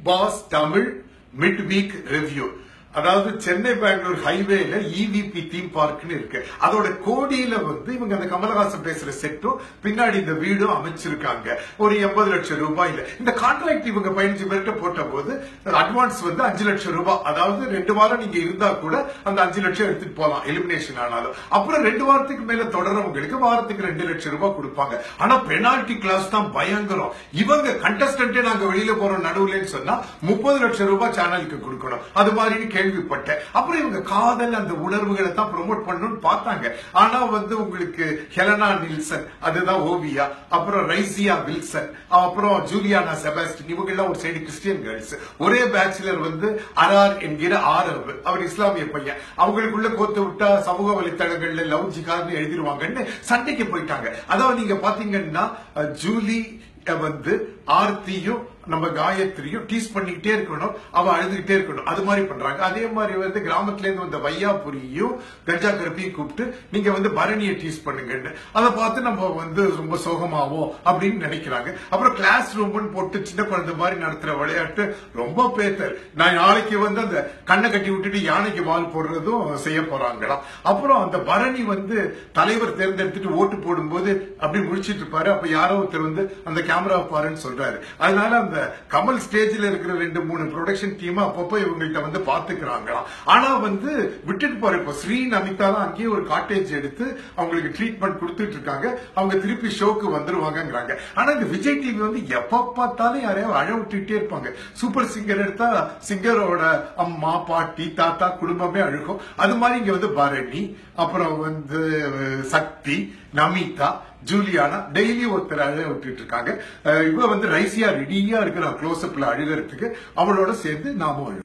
pass Tamil mid week review அதாவது சென்னை பெங்களூர் ஹைவேல EVP theme பார்க்னு இருக்கு அதோட கோடியில வந்து இவங்க அந்த கமலஹாசன் பேசுற செட்டும் பின்னாடி இந்த வீடும் அமைச்சிருக்காங்க ஒரு எண்பது லட்சம் ரூபாயில இந்த கான்ட்ராக்ட் இவங்க பதினஞ்சு பேர்கிட்ட போட்ட போது அட்வான்ஸ் வந்து அஞ்சு லட்சம் ரூபாய் அதாவது ரெண்டு வாரம் நீங்க இருந்தா கூட அந்த அஞ்சு லட்சம் எடுத்துட்டு போலாம் எலிமினேஷன் ஆனாலும் அப்புறம் ரெண்டு வாரத்துக்கு மேல தொடரவங்களுக்கு வாரத்துக்கு ரெண்டு லட்சம் ரூபாய் கொடுப்பாங்க ஆனா பெனால்டி கிளாஸ் தான் பயங்கரம் இவங்க கண்டஸ்டன்டே நாங்க வெளியில போறோம் நடுவுலன்னு சொன்னா முப்பது லட்சம் ரூபாய் சேனலுக்கு கொடுக்கணும் அது மாதிரின்னு கேள்விப்பட்டேன் அப்புறம் இவங்க காதல் அந்த உணர்வுகளை தான் ப்ரோமோட் பண்ணணும்னு பார்த்தாங்க ஆனா வந்து உங்களுக்கு ஹெலனா நில்சன் அதுதான் ஓவியா அப்புறம் ரைசியா வில்சன் அப்புறம் ஜூலியானா செபாஸ்டின் இவங்க எல்லாம் ஒரு சைடு கிறிஸ்டியன் கேர்ள்ஸ் ஒரே பேச்சுலர் வந்து அரார் என்கிற ஆரவ் அவர் இஸ்லாமிய பையன் அவங்களுக்குள்ள கோத்து விட்டா சமூக வலைத்தளங்கள்ல லவ் ஜிகார்னு எழுதிருவாங்கன்னு சண்டைக்கு போயிட்டாங்க அதாவது நீங்க பாத்தீங்கன்னா அஹ், ஜூலி அஹ், வந்து ஆர்த்தியும் நம்ம காயத்ரியும் டீஸ் பண்ணிக்கிட்டே இருக்கணும் அவ அழுதுகிட்டே இருக்கணும் அது மாதிரி பண்றாங்க அதே மாதிரி வந்து கிராமத்துல இருந்து வந்த வையாபுரியும் கஞ்சா கருப்பையும் கூப்பிட்டு நீங்க வந்து பரணியை டீஸ் பண்ணுங்கன்னு அதை பார்த்து நம்ம வந்து ரொம்ப சோகமாவோம் அப்படின்னு நினைக்கிறாங்க அப்புறம் கிளாஸ் ரூம்னு போட்டு சின்ன குழந்தை மாதிரி நடத்துற விளையாட்டு ரொம்ப பேத்தல் நான் நாளைக்கு வந்து அந்த கண்ணை கட்டி விட்டுட்டு யானைக்கு வால் போடுறதும் செய்ய போறாங்களாம் அப்புறம் அந்த பரணி வந்து தலைவர் தேர்ந்தெடுத்துட்டு ஓட்டு போடும்போது அப்படி முடிச்சிட்டு இருப்பாரு அப்ப யாரோ ஒருத்தர் வந்து அந்த கேமரா பாருன்னு சொல்றாரு அதனால அந்த கமல் ஸ்டேஜ்ல இருக்கிற ரெண்டு மூணு ப்ரொடக்ஷன் டீம் அப்பப்போ இவங்கள்ட்ட வந்து பாத்துக்கிறாங்களாம் ஆனா வந்து விட்டுட்டு போற இப்போ ஸ்ரீ நமிதா தான் அங்கேயே ஒரு காட்டேஜ் எடுத்து அவங்களுக்கு ட்ரீட்மெண்ட் கொடுத்துட்டு இருக்காங்க அவங்க திருப்பி ஷோக்கு வந்துருவாங்கங்கிறாங்க ஆனா இந்த விஜய் டிவி வந்து எப்ப பார்த்தாலும் யாரையாவது அழ விட்டுட்டே இருப்பாங்க சூப்பர் சிங்கர் எடுத்தா சிங்கரோட அம்மா பாட்டி தாத்தா குடும்பமே அழுகும் அது மாதிரி இங்க வந்து பரணி அப்புறம் வந்து அஹ், சக்தி நமிதா ஜூலியானா டெய்லி ஒருத்தர் அழ விட்டுட்டு இருக்காங்க அஹ், இவ வந்து ரைசியா ரெடியா இருக்கிற க்ளோஸ் அப்ல அழுகிறதுக்கு அவளோட சேர்ந்து நாமும் அழுகிறோம்